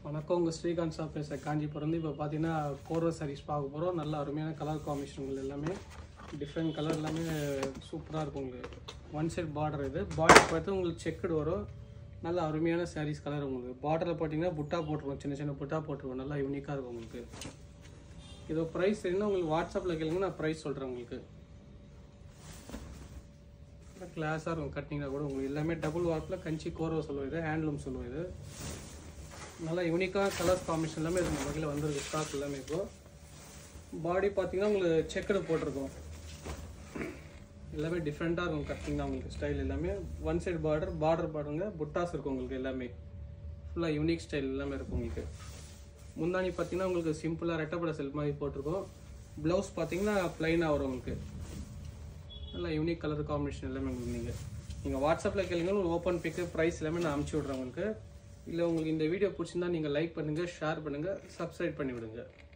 வணக்கம் உங்கள் ஸ்ரீகாந்த் சார் பேச காஞ்சிபுரம் இப்போ பார்த்தீங்கன்னா போர்வை சாரீஸ் பார்க்க போகிறோம் நல்ல அருமையான கலர் காம்பினேஷன்கள் எல்லாமே டிஃப்ரெண்ட் கலர் எல்லாமே சூப்பராக இருக்கும் உங்களுக்கு ஒன் சைட் பார்டர் இது பார்டர் பார்த்து உங்களுக்கு செக்குடு வரும் நல்ல அருமையான சாரீஸ் கலர் உங்களுக்கு பார்டரில் பார்த்தீங்கன்னா புட்டா போட்டுருவோம் சின்ன சின்ன புட்டா போட்டுருவோம் நல்லா யூனிக்காக இருக்கும் உங்களுக்கு இதோ ப்ரைஸ் தெரியுன்னா உங்களுக்கு வாட்ஸ்அப்பில் கேளுங்க நான் ப்ரைஸ் சொல்கிறேன் உங்களுக்கு கிளாஸாக இருக்கும் கட்டிங்கன்னா கூட உங்களுக்கு எல்லாமே டபுள் வார்ப்பில் கஞ்சி கோர்வை சொல்லுவோம் இது ஹேண்ட்லூம் சொல்லுவோம் இது நல்லா யூனிக்காக கலர்ஸ் காம்பினேஷன் எல்லாமே இது நம்ம வகையில் வந்திருக்கு ஸ்டாக் எல்லாமே இப்போ பாடி பார்த்தீங்கன்னா உங்களுக்கு செக்குடு போட்டிருக்கோம் எல்லாமே டிஃப்ரெண்ட்டாக இருக்கும் கட்டிங்னா உங்களுக்கு ஸ்டைல் எல்லாமே ஒன் சைடு பார்டர் பார்டர் பாருங்க புட்டாஸ் இருக்கும் உங்களுக்கு எல்லாமே ஃபுல்லாக யூனிக் ஸ்டைல் எல்லாமே இருக்கும் உங்களுக்கு முந்தானி பார்த்தீங்கன்னா உங்களுக்கு சிம்பிளாக ரெட்டப்பட செல் மாதிரி போட்டிருக்கோம் ப்ளவுஸ் பார்த்தீங்கன்னா ப்ளைனாக வரும் உங்களுக்கு நல்லா யூனிக் கலர் காம்பினேஷன் எல்லாமே உங்களுக்கு நீங்கள் நீங்கள் வாட்ஸ்அப்பில் கேளுங்க உங்களுக்கு ஓப்பன் பிக்கு ப்ரைஸ் எல்லாமே நான் அனுப்பிச்சி விட்றேன் உங்களுக்கு இல்லை உங்களுக்கு இந்த வீடியோ பிடிச்சிருந்தா நீங்கள் லைக் பண்ணுங்கள் ஷேர் பண்ணுங்கள் சப்ஸ்கிரைப் பண்ணி விடுங்க